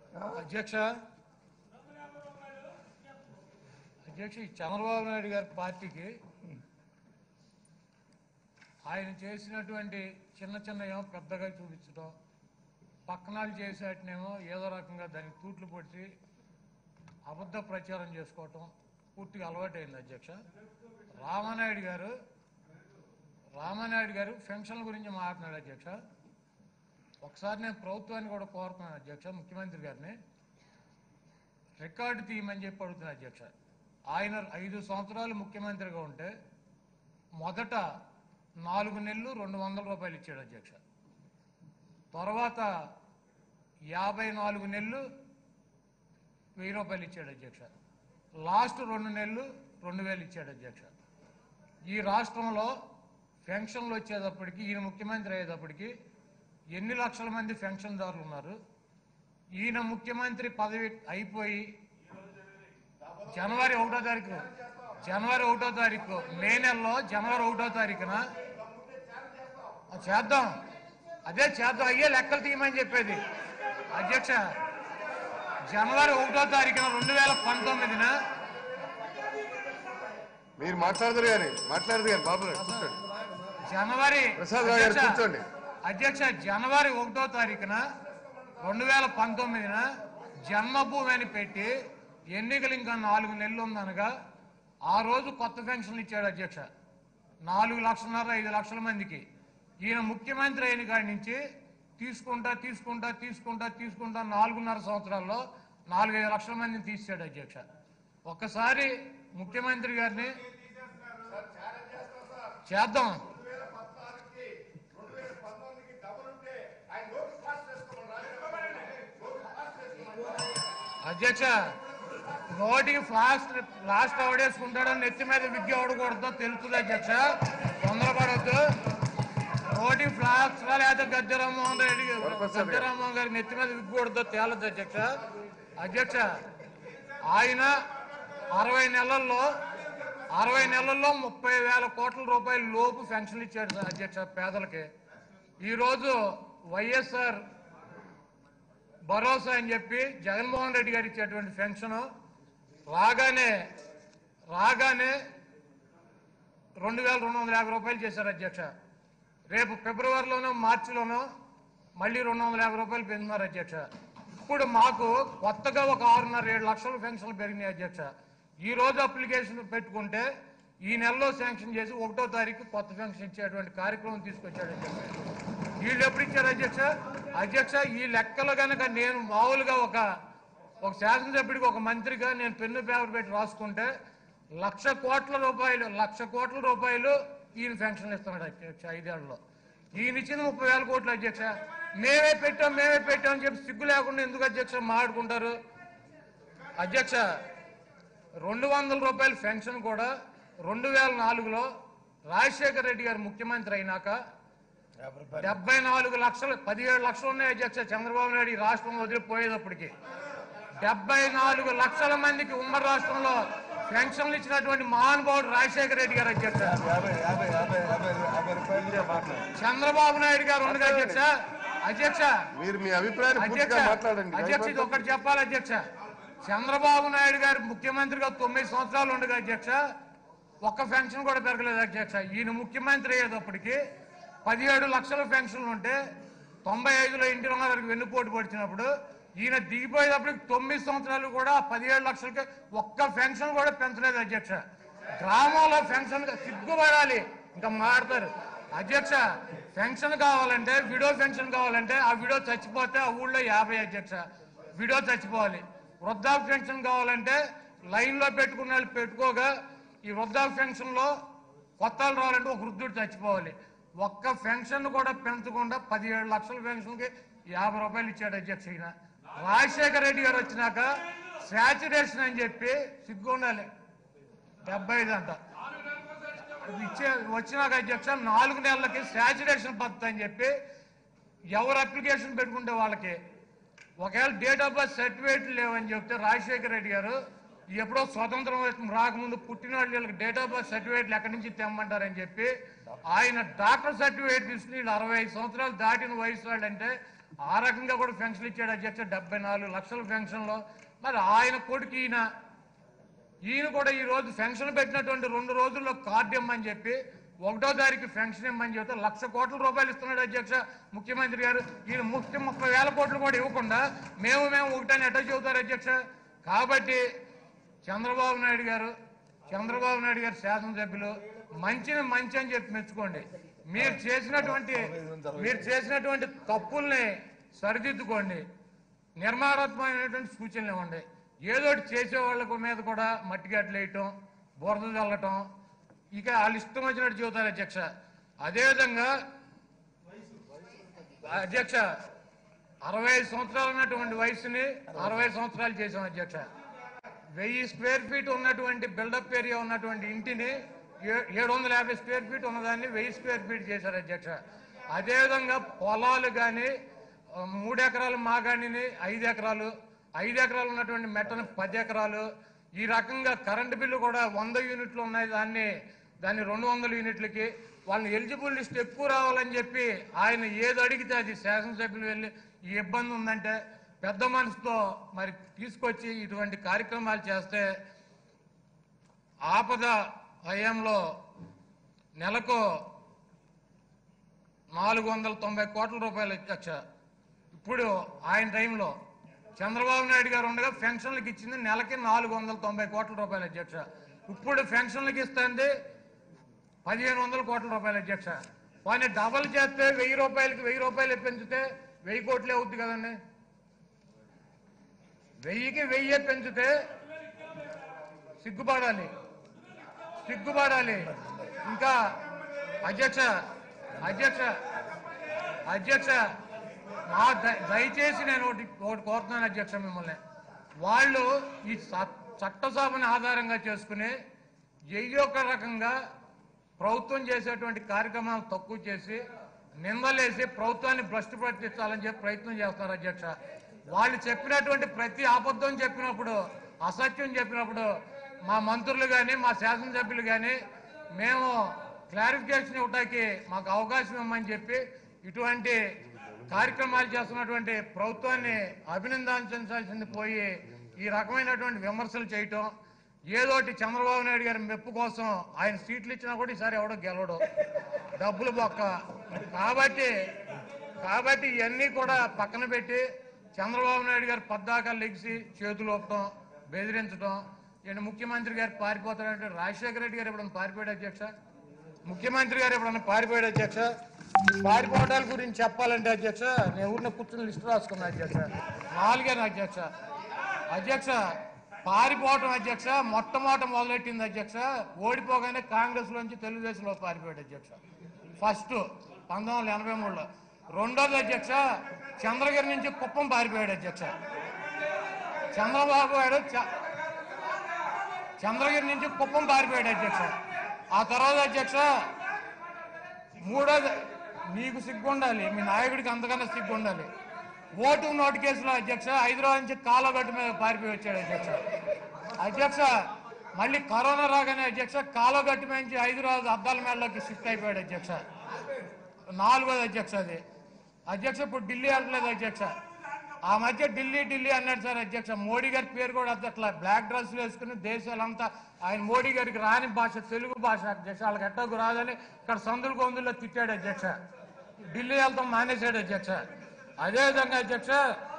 అధ్యక్ష అధ్యక్ష ఈ చంద్రబాబు నాయుడు గారి పార్టీకి ఆయన చేసినటువంటి చిన్న చిన్న ఏమో పెద్దగా చూపించడం పక్కనాలు చేసేటనేమో ఏదో రకంగా దానికి తూట్లు పొడిచి అబద్ధ ప్రచారం చేసుకోవటం పూర్తిగా అలవాటైంది అధ్యక్ష రామానాయుడు గారు రామానాయుడు గారు పెన్షన్ల గురించి మాట్లాడారు అధ్యక్ష ఒకసారి నేను ప్రభుత్వాన్ని కూడా కోరుతున్నాను అధ్యక్ష ముఖ్యమంత్రి గారిని రికార్డు తీయమని చెప్పి అడుగుతున్నాను అధ్యక్ష ఆయన ఐదు సంవత్సరాలు ముఖ్యమంత్రిగా ఉంటే మొదట నాలుగు నెలలు రెండు వందల రూపాయలు ఇచ్చాడు అధ్యక్ష తర్వాత యాభై నాలుగు నెలలు వెయ్యి రూపాయలు ఇచ్చాడు అధ్యక్ష లాస్ట్ రెండు నెలలు రెండు వేలు ఇచ్చాడు అధ్యక్ష ఈ రాష్ట్రంలో పెన్షన్లు వచ్చేటప్పటికి ఈయన ముఖ్యమంత్రి అయ్యేటప్పటికి ఎన్ని లక్షల మంది పెన్షన్దారులు ఉన్నారు ఈయన ముఖ్యమంత్రి పదవి అయిపోయి జనవరి ఒకటో తారీఖు జనవరి ఒకటో తారీఖు మే నెలలో జనవరి ఒకటో తారీఖున ఆ, చేద్దాం అదే చేద్దాం అయ్యే లెక్కలు తీయమని చెప్పేది అధ్యక్ష జనవరి ఒకటో తారీఖున రెండు వేల పంతొమ్మిదిన మీరు మాట్లాడదురు గాని మాట్లాడదు గాని బాబు గారు కూర్చోండి జనవరి ప్రసాద్ రావు గారు అధ్యక్ష, కూర్చోండి. అధ్యక్ష జనవరి ఒకటో తారీఖున రెండు వేల పంతొమ్మిదిన జన్మభూమి అని పెట్టి ఎన్నికలు ఇంకా నాలుగు నెలలు ఉందనగా ఆ రోజు కొత్త పెన్షన్లు ఇచ్చాడు అధ్యక్ష నాలుగు లక్షలన్నర ఐదు లక్షల మందికి ఈయన ముఖ్యమంత్రి అయిన కాడి నుంచి తీసుకుంటా తీసుకుంటా తీసుకుంటా తీసుకుంటా నాలుగున్నర సంవత్సరాల్లో నాలుగైదు లక్షల మందిని తీసాడు అధ్యక్ష ఒక్కసారి ముఖ్యమంత్రి గారిని చేద్దాం అధ్యక్ష నోటికి ఫ్లాస్ట్ లాస్ట్ ఎవడేసుకుంటాడో నెత్తి మీద విగ్గి ఎవడకూడదో తెలుస్తుంది అధ్యక్ష తొందరపడవద్దు నోటికి ఫ్లాస్ట్ లేదా గద్దె రామ్మోహన్ రెడ్డి వరప్రసాద్ గారు. గద్దె రామ్మోహన్ గారి నెత్తి మీద విగ్గి కూడదో తేలదు అధ్యక్ష అధ్యక్ష ఆయన అరవై నెలల్లో అరవై నెలల్లో ముప్పై వేల కోట్ల రూపాయల లోపు పెన్షన్లు ఇచ్చాడు సార్ అధ్యక్ష పేదలకి ఈరోజు వైఎస్ఆర్ భరోసా అని చెప్పి జగన్మోహన్ రెడ్డి గారు ఇచ్చేటువంటి పెన్షన్ రాగానే రాగానే రెండు వేల రెండు వందల యాభై రూపాయలు చేశారు అధ్యక్ష రేపు ఫిబ్రవరిలోనో మార్చిలోనో మళ్ళీ రెండు వందల యాభై రూపాయలు పెంచుతున్నారు అధ్యక్ష ఇప్పుడు మాకు కొత్తగా ఒక ఆరున్నర ఏడు లక్షల పెన్షన్లు పెరిగినాయి అధ్యక్ష ఈ రోజు అప్లికేషన్ పెట్టుకుంటే ఈ నెలలో శాంక్షన్ చేసి ఒకటో తారీఖు కొత్త పెన్షన్ ఇచ్చేటువంటి కార్యక్రమం తీసుకొచ్చాడు అధ్యక్ష వీళ్ళు ఎప్పుడు ఇచ్చారు అధ్యక్ష అధ్యక్ష ఈ లెక్కలు గనక నేను మామూలుగా ఒక ఒక శాసనసభ్యుడికి ఒక మంత్రిగా నేను పెన్ను పేపర్ పెట్టి రాసుకుంటే లక్ష కోట్ల రూపాయలు లక్ష కోట్ల రూపాయలు ఈయన పెన్షన్ ఇస్తున్నాడు అధ్యక్ష ఐదేళ్లలో ఈయన ఇచ్చింది ముప్పై వేల కోట్లు అధ్యక్ష మేమే పెట్టాం మేమే పెట్టాం అని చెప్పి సిగ్గు లేకుండా ఎందుకు అధ్యక్ష మాట్లాడుకుంటారు అధ్యక్ష రెండు వందల రూపాయల పెన్షన్ కూడా రెండు వేల నాలుగులో రాజశేఖర రెడ్డి గారు ముఖ్యమంత్రి అయినాక డెబ్బై నాలుగు లక్షలు పదిహేడు లక్షలు ఉన్నాయి అధ్యక్ష చంద్రబాబు నాయుడు ఈ రాష్ట్రం వదిలిపోయేటప్పటికి డెబ్బై నాలుగు లక్షల మందికి ఉమ్మడి రాష్ట్రంలో పెన్షన్లు ఇచ్చినటువంటి మహానుభావుడు రాజశేఖర రెడ్డి గారు అధ్యక్ష యాభై యాభై యాభై యాభై యాభై రూపాయలు మాట్లాడండి చంద్రబాబు నాయుడు గారు ఉండగా అధ్యక్ష అధ్యక్ష మీరు మీ అభిప్రాయాన్ని అధ్యక్ష పూర్తిగా మాట్లాడండి అధ్యక్ష ఇది ఒకటి చెప్పాలి అధ్యక్ష చంద్రబాబు నాయుడు గారు ముఖ్యమంత్రిగా తొమ్మిది సంవత్సరాలు ఉండగా అధ్యక్ష ఒక్క పెన్షన్ కూడా పెరగలేదు అధ్యక్ష ఈయన ముఖ్యమంత్రి అయ్యేటప్పటికి పదిహేడు లక్షల పెన్షన్లు ఉంటే తొంభై ఐదులో ఇంటి రంగారికి వెన్నుపోటు పడిచినప్పుడు ఈయన దిగిపోయేటప్పటికి తొమ్మిది సంవత్సరాలు కూడా పదిహేడు లక్షలకి ఒక్క పెన్షన్ కూడా పెంచలేదు అధ్యక్ష గ్రామంలో పెన్షన్ సిగ్గుపడాలి ఇంకా మాడతారు అధ్యక్ష పెన్షన్ కావాలంటే విడో పెన్షన్ కావాలంటే ఆ విడో చచ్చిపోతే ఆ ఊళ్ళో యాభై అధ్యక్ష విడో చచ్చిపోవాలి వృద్ధాప్య పెన్షన్ కావాలంటే లైన్ లో పెట్టుకున్న వాళ్ళు పెట్టుకోగా ఈ వృద్ధాప్య పెన్షన్ లో కొత్త వాళ్ళు రావాలంటే ఒక వృద్ధుడు చచ్చిపోవాలి ఒక్క పెన్షన్ కూడా పెంచకుండా పదిహేడు లక్షల పెన్షన్ కి యాభై రూపాయలు ఇచ్చాడు అధ్యక్ష ఈయన రాజశేఖర రెడ్డి గారు వచ్చినాక శాచురేషన్ అని చెప్పి సిగ్గు ఉండాలి డెబ్బై ఐదు అంట అది ఇచ్చే వచ్చినాక అధ్యక్ష నాలుగు నెలలకి శాచురేషన్ పద్ధతి అని చెప్పి ఎవరు అప్లికేషన్ పెట్టుకుంటే వాళ్ళకి ఒకవేళ డేట్ ఆఫ్ బర్త్ సర్టిఫికేట్ లేవని చెప్తే రాజశేఖర రెడ్డి గారు ఎప్పుడో స్వతంత్రం వచ్చి- రాకముందు పుట్టిన వాళ్ళకి డేట్ ఆఫ్ బర్త్ సర్టిఫికేట్లు ఎక్కడి నుంచి తెమ్మంటారని చెప్పి ఆయన డాక్టర్ సర్టిఫికేట్ తీసుకుని వీళ్ళు అరవై ఐదు సంవత్సరాలు దాటిన వయసు వాళ్ళు అంటే ఆ రకంగా కూడా పెన్షన్ ఇచ్చాడు అధ్యక్ష డెబ్బై నాలుగు లక్షల పెన్షన్లో మరి ఆయన కొడుకు ఈయన ఈయన కూడా ఈ రోజు పెన్షన్ పెట్టినటువంటి రెండు రోజుల్లో కార్డు ఇమ్మని చెప్పి ఒకటో తారీఖు పెన్షన్ ఇమ్మని చెప్తే లక్ష కోట్ల రూపాయలు ఇస్తున్నాడు అధ్యక్ష ముఖ్యమంత్రి గారు ఈయన ముఖ్య ముప్పై వేల కోట్లు కూడా ఇవ్వకుండా మేము మేము ఒకటని ఎట్లా చెబుతారు అధ్యక్ష కాబట్టి చంద్రబాబు నాయుడు గారు చంద్రబాబు నాయుడు గారు శాసనసభ్యులు మంచిని మంచి అని చెప్పి మెచ్చుకోండి మీరు చేసినటువంటి మీరు చేసినటువంటి తప్పుల్ని సరిదిద్దుకోండి నిర్మాణాత్మకమైనటువంటి సూచనలు ఇవ్వండి ఏదో ఒకటి చేసే వాళ్ళ మీద కూడా మట్టి గడ్డలు వేయటం బురద చల్లటం ఇక వాళ్ళు ఇష్టం వచ్చినట్టు చెబుతారు అధ్యక్ష అదేవిధంగా అధ్యక్ష అరవై ఐదు సంవత్సరాలు ఉన్నటువంటి వయసుని అరవై సంవత్సరాలు చేసాం అధ్యక్ష వెయ్యి స్క్వేర్ ఫీట్ ఉన్నటువంటి బిల్డప్ ఏరియా ఉన్నటువంటి ఇంటిని ఏ- ఏడు వందల యాభై స్క్వేర్ ఫీట్ ఉన్నదాన్ని వెయ్యి స్క్వేర్ ఫీట్ చేశారు అధ్యక్ష అదేవిధంగా పొలాలు కానీ మూడు ఎకరాలు మాగాణిని ఐదు ఎకరాలు ఐదు ఎకరాలు ఉన్నటువంటి మెట్టని పది ఎకరాలు ఈ రకంగా కరెంటు బిల్లు కూడా వంద యూనిట్లు ఉన్నాయి దాన్ని దాన్ని రెండు వందల యూనిట్లకి వాళ్ళని ఎలిజిబుల్ లిస్ట్ ఎక్కువ రావాలని చెప్పి ఆయన ఏది అడిగితే అది శాసనసభ్యులు వెళ్ళి ఈ ఇబ్బంది ఉందంటే పెద్ద మనసుతో మరి తీసుకొచ్చి ఇటువంటి కార్యక్రమాలు చేస్తే ఆపద హయాంలో నెలకు నాలుగు వందల తొంభై కోట్ల రూపాయలు అధ్యక్ష ఇప్పుడు ఆయన టైంలో చంద్రబాబు నాయుడు గారు ఉండగా పెన్షన్లకు ఇచ్చింది నెలకి నాలుగు వందల తొంభై కోట్ల రూపాయలు అధ్యక్ష ఇప్పుడు పెన్షన్లకు ఇస్తుంది పదిహేను వందల కోట్ల రూపాయలు అధ్యక్ష కానీ డబల్ చేస్తే వెయ్యి రూపాయలకి వెయ్యి రూపాయలు పెంచితే వెయ్యి కోట్లే అవుద్ది కదండి వెయ్యికి వెయ్యే పెంచితే సిగ్గుపడాలి సిగ్గుపడాలి ఇంకా అధ్యక్ష అధ్యక్ష అధ్యక్ష నా ద- దయచేసి నేను ఒకటి ఒకటి కోరుతున్నాను అధ్యక్ష మిమ్మల్ని వాళ్ళు ఈ చ- చట్టసభని ఆధారంగా చేసుకుని ఏదో ఒక రకంగా ప్రభుత్వం చేసేటువంటి కార్యక్రమాలు తక్కువ చేసి నిందలేసి ప్రభుత్వాన్ని భ్రష్టు పట్టించాలని చెప్పి ప్రయత్నం చేస్తారు అధ్యక్ష వాళ్ళు చెప్పినటువంటి ప్రతి అబద్ధం చెప్పినప్పుడు అసత్యం చెప్పినప్పుడు మా మంత్రులు కానీ మా శాసనసభ్యులు కానీ మేము క్లారిఫికేషన్ ఇవ్వటానికి మాకు అవకాశం ఇవ్వమని చెప్పి ఇటువంటి కార్యక్రమాలు చేస్తున్నటువంటి ప్రభుత్వాన్ని అభినందించాల్సింది పోయి ఈ రకమైనటువంటి విమర్శలు చేయటం ఏదోటి చంద్రబాబు నాయుడు గారి మెప్పు కోసం ఆయన సీట్లు ఇచ్చినా కూడా ఈసారి ఎవడో గెలవడు డబ్బులు బొక్క కాబట్టి కాబట్టి ఇవన్నీ కూడా పక్కన పెట్టి చంద్రబాబు నాయుడు గారు పద్దాకా లెగిసి చేతులు ఒప్పడం బెదిరించడం ఈయన ముఖ్యమంత్రి గారు పారిపోతాడంటే రాజశేఖర రెడ్డి గారు ఎప్పుడన్నా పారిపోయాడు అధ్యక్ష ముఖ్యమంత్రి గారు ఎప్పుడన్నా పారిపోయాడు అధ్యక్ష ఈ పారిపోవడాల గురించి చెప్పాలంటే అధ్యక్ష నేను ఊరిని కూర్చుని లిస్ట్ రాసుకున్నా అధ్యక్ష నాలుగేనా అధ్యక్ష అధ్యక్ష పారిపోవటం అధ్యక్ష మొట్టమొదట మొదలెట్టింది అధ్యక్ష ఓడిపోగానే కాంగ్రెస్ లోంచి తెలుగుదేశంలో పారిపోయాడు అధ్యక్ష ఫస్ట్ పంతొమ్మిది వందల ఎనభై మూడులో రెండోది అధ్యక్ష చంద్రగిరి నుంచి కుప్పం పారిపోయాడు అధ్యక్ష చంద్రబాబు గారు చ- చంద్రగిరి నుంచి కుప్పం పారిపోయాడు అధ్యక్ష ఆ తర్వాత అధ్యక్ష మూడోది నీకు సిగ్గు ఉండాలి మీ నాయకుడికి అంతకన్నా సిగ్గు ఉండాలి ఓటు నోటు కేసులో అధ్యక్ష హైదరాబాద్ నుంచి కాలగట్టు మీద పారిపోయి వచ్చాడు అధ్యక్ష అధ్యక్ష మళ్ళీ కరోనా రాగానే అధ్యక్ష కాలగట్టు మీద నుంచి హైదరాబాద్ అద్దాల మేడలోకి షిఫ్ట్ అయిపోయాడు అధ్యక్ష నాలుగోది అధ్యక్ష అది అధ్యక్ష ఇప్పుడు ఢిల్లీ వెళ్ళట్లేదు అధ్యక్ష ఆ మధ్య ఢిల్లీ ఢిల్లీ అన్నాడు సార్ అధ్యక్ష మోడీ గారి పేరు కూడా అట్లా బ్లాక్ డ్రెస్ వేసుకుని దేశాలంతా ఆయన మోడీ గారికి రాని భాష తెలుగు భాష అధ్యక్ష వాళ్ళకి ఎట్టకు రాదని ఇక్కడ సందులు గొంతుల్లో తిట్టాడు అధ్యక్ష ఢిల్లీ వెళ్తాం మానేశాడు అధ్యక్ష అదేవిధంగా అధ్యక్ష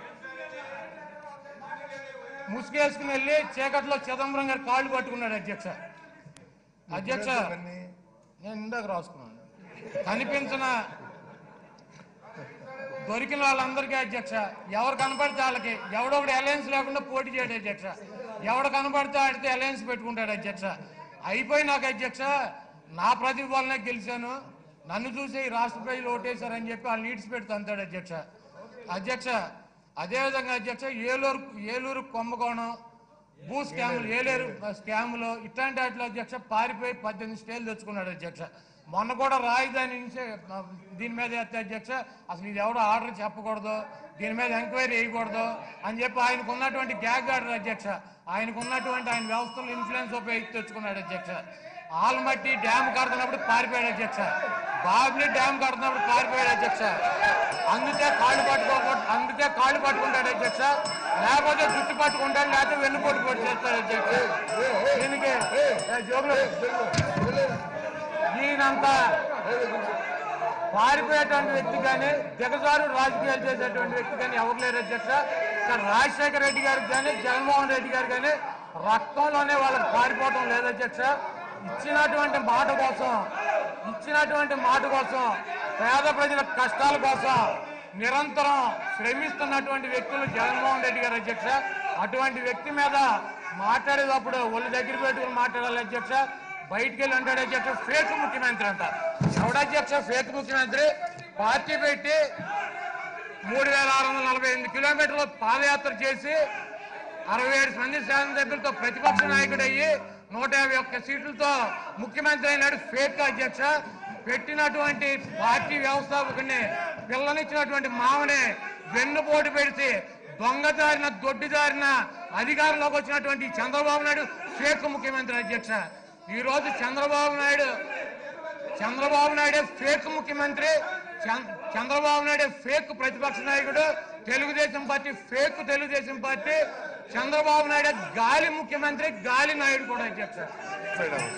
ముసుగేసుకుని వెళ్ళి చీకట్లో చిదంబరం గారి కాళ్ళు పట్టుకున్నాడు అధ్యక్ష అధ్యక్ష నేను ఇందాక రాసుకున్నాను కనిపించిన దొరికిన వాళ్ళందరికీ అధ్యక్ష ఎవరు కనపడితే వాళ్ళకి ఎవడో ఒకటి అలయన్స్ లేకుండా పోటీ చేయడు అధ్యక్ష ఎవడు కనపడితే ఆడితే అలయన్స్ పెట్టుకుంటాడు అధ్యక్ష అయిపోయి నాకు అధ్యక్ష నా ప్రతిభ వల్లనే గెలిచాను నన్ను చూసి ఈ రాష్ట్ర ప్రజలు ఓటేశారని చెప్పి వాళ్ళు నీడ్స్ పెడుతూ అంటాడు అధ్యక్ష అధ్యక్ష అదేవిధంగా అధ్యక్ష ఏలూరు ఏలూరు కుంభకోణం భూ స్కాములు ఏలేరు స్కాములు ఇట్లాంటి వాటిలో అధ్యక్ష పారిపోయి పద్దెనిమిది స్టేలు తెచ్చుకున్నాడు అధ్యక్ష మొన్న కూడా రాజధాని నుంచి ఆ, దీని మీద ఎత్తే అధ్యక్ష అసలు ఇది ఎవడో ఆర్డర్ చెప్పకూడదు దీని మీద ఎంక్వైరీ వేయకూడదు అని చెప్పి ఆయనకు ఉన్నటువంటి గ్యాగ్ ఆర్డర్ అధ్యక్ష ఆయనకు ఉన్నటువంటి ఆయన వ్యవస్థలు ఇన్ఫ్లుయెన్స్ ఉపయోగించి తెచ్చుకున్నాడు అధ్యక్ష ఆల్మట్టి డ్యామ్ కడుతున్నప్పుడు పారిపోయాడు అధ్యక్ష బాబ్లీ డ్యామ్ కడుతున్నప్పుడు పారిపోయాడు అధ్యక్ష అందుకే కాళ్ళు పట్టుకోకూడదు అందుకే కాళ్ళు పట్టుకుంటాడు అధ్యక్ష లేకపోతే జుట్టు పట్టుకుంటాడు లేకపోతే వెన్నుపోటు పొడి చేస్తాడు అధ్యక్ష దీనికి ఏ, జోబులో ఈయనంత పారిపోయేటువంటి వ్యక్తి కానీ దిగజారు రాజకీయాలు చేసేటువంటి వ్యక్తి కానీ ఎవరు లేరు అధ్యక్ష ఇక్కడ రాజశేఖర రెడ్డి గారికి కానీ జగన్మోహన్ రెడ్డి గారు కానీ రక్తంలోనే వాళ్ళకి పారిపోవటం లేదు అధ్యక్ష ఇచ్చినటువంటి మాట కోసం ఇచ్చినటువంటి మాట కోసం పేద ప్రజల కష్టాల కోసం నిరంతరం శ్రమిస్తున్నటువంటి వ్యక్తులు జగన్మోహన్ రెడ్డి గారు అధ్యక్ష అటువంటి వ్యక్తి మీద మాట్లాడేటప్పుడు ఒళ్ళు దగ్గర పెట్టుకుని మాట్లాడాలి అధ్యక్ష బయటికి వెళ్ళి అంటాడు అధ్యక్ష ఫేక్ ముఖ్యమంత్రి అంట ఎవడధ్యక్ష ఫేక్ ముఖ్యమంత్రి పార్టీ పెట్టి మూడు వేల ఆరు వందల నలభై ఎనిమిది కిలోమీటర్లు పాదయాత్ర చేసి అరవై ఏడు మంది శాసనసభ్యులతో ప్రతిపక్ష నాయకుడు అయ్యి నూట యాభై ఒక్క సీట్లతో ముఖ్యమంత్రి అయినాడు ఫేక్ అధ్యక్ష పెట్టినటువంటి పార్టీ వ్యవస్థాపకుని పిల్లనిచ్చినటువంటి మామని వెన్నుపోటు పెడితే దొంగదారిన దొడ్డిదారిన అధికారంలోకి వచ్చినటువంటి ఈ చంద్రబాబు నాయుడు ఫేక్ ముఖ్యమంత్రి అధ్యక్ష ఈ రోజు చంద్రబాబు నాయుడు చంద్రబాబు నాయుడే ఫేక్ ముఖ్యమంత్రి చం- చంద్రబాబు నాయుడే ఫేక్ ప్రతిపక్ష నాయకుడు Telugu Desam party fake Telugu Desam party Chandrababu నాయుడే గాలి ముఖ్యమంత్రి గాలి నాయుడు కూడా అధ్యక్ష సైడ్ అవ్వండి.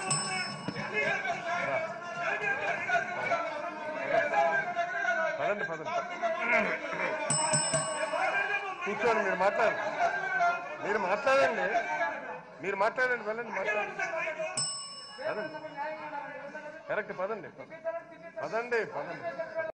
పదండి పదండి కూర్చోండి మీరు మాట్లాడండి మీరు మాట్లాడండి మీరు మాట్లాడండి వెళ్ళండి మాట్లాడండి పదండి కరెక్ట్ పదండి పదండి పదండి